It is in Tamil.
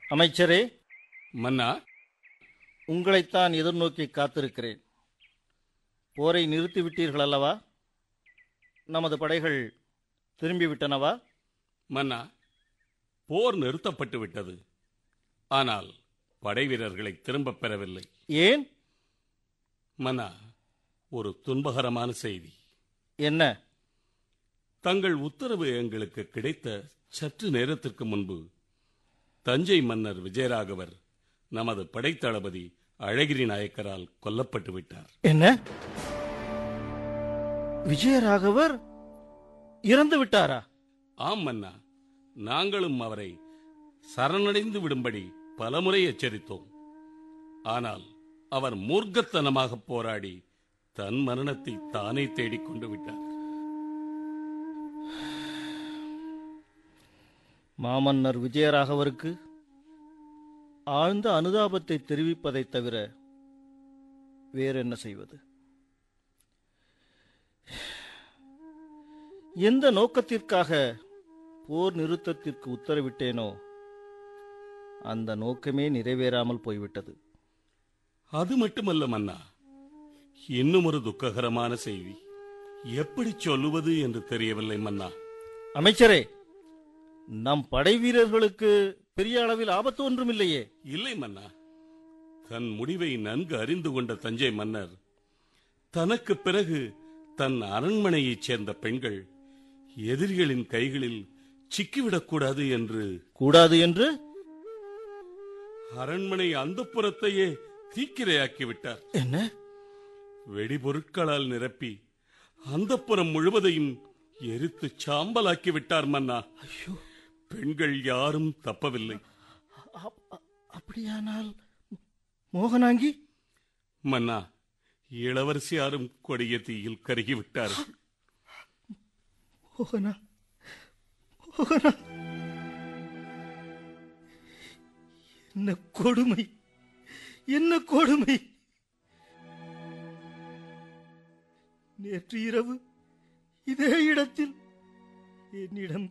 அமைச்சரே மன்னா உங்களைத்தான் எதிர்நோக்கி காத்திருக்கிறேன் போரை நிறுத்திவிட்டீர்கள் அல்லவா நமது படைகள் திரும்பிவிட்டனவா மன்னா போர் நிறுத்தப்பட்டு விட்டது ஆனால் படை வீரர்களை திரும்பப் பெறவில்லை ஏன் மன்னா ஒரு துன்பகரமான செய்தி என்ன தங்கள் உத்தரவு எங்களுக்கு கிடைத்த சற்று நேரத்திற்கு முன்பு தஞ்சை மன்னர் விஜயராகவர் நமது படைத்தளபதி அழகிரி நாயக்கரால் கொல்லப்பட்டு விட்டார் என்ன விஜயராகவர் இறந்து விட்டாரா ஆம் மன்னா நாங்களும் அவரை சரணடைந்து விடும்படி பலமுறை எச்சரித்தோம் ஆனால் அவர் மூர்க்கத்தனமாக போராடி தன் மரணத்தை தானே தேடிக் கொண்டு விட்டார் மாமன்னர் விஜயராகவருக்கு ஆழ்ந்த அனுதாபத்தை தெரிவிப்பதைத் தவிர வேறென்ன செய்வது எந்த நோக்கத்திற்காக போர் நிறுத்தத்திற்கு உத்தரவிட்டேனோ அந்த நோக்கமே நிறைவேறாமல் போய்விட்டது அது மட்டுமல்ல மன்னா இன்னும் ஒரு துக்ககரமான செய்தி எப்படி சொல்லுவது என்று தெரியவில்லை மன்னா அமைச்சரே நம் படை வீரர்களுக்கு பெரிய அளவில் ஆபத்து ஒன்றும் இல்லையே இல்லை மன்னா தன் முடிவை நன்கு அறிந்து கொண்ட தஞ்சை மன்னர் தனக்கு பிறகு தன் அரண்மனையைச் சேர்ந்த பெண்கள் எதிரிகளின் கைகளில் சிக்கிவிடக்கூடாது என்று கூடாது என்று அரண்மனை அந்தப்புறத்தையே தீக்கிரையாக்கி விட்டார் என்ன வெடிபொருட்களால் நிரப்பி அந்தப்புறம் முழுவதையும் எரித்து சாம்பலாக்கி விட்டார் மன்னா ஐயோ பெண்கள் யாரும் தப்பவில்லை அப்- அ- அப்படியானால் மோகனாங்கி மன்னா இளவரசியாரும் கொடிய தீயில் கருகிவிட்டார் மோகனா மோகனா என்ன கொடுமை என்ன கொடுமை நேற்று இரவு இதே இடத்தில் என்னிடம்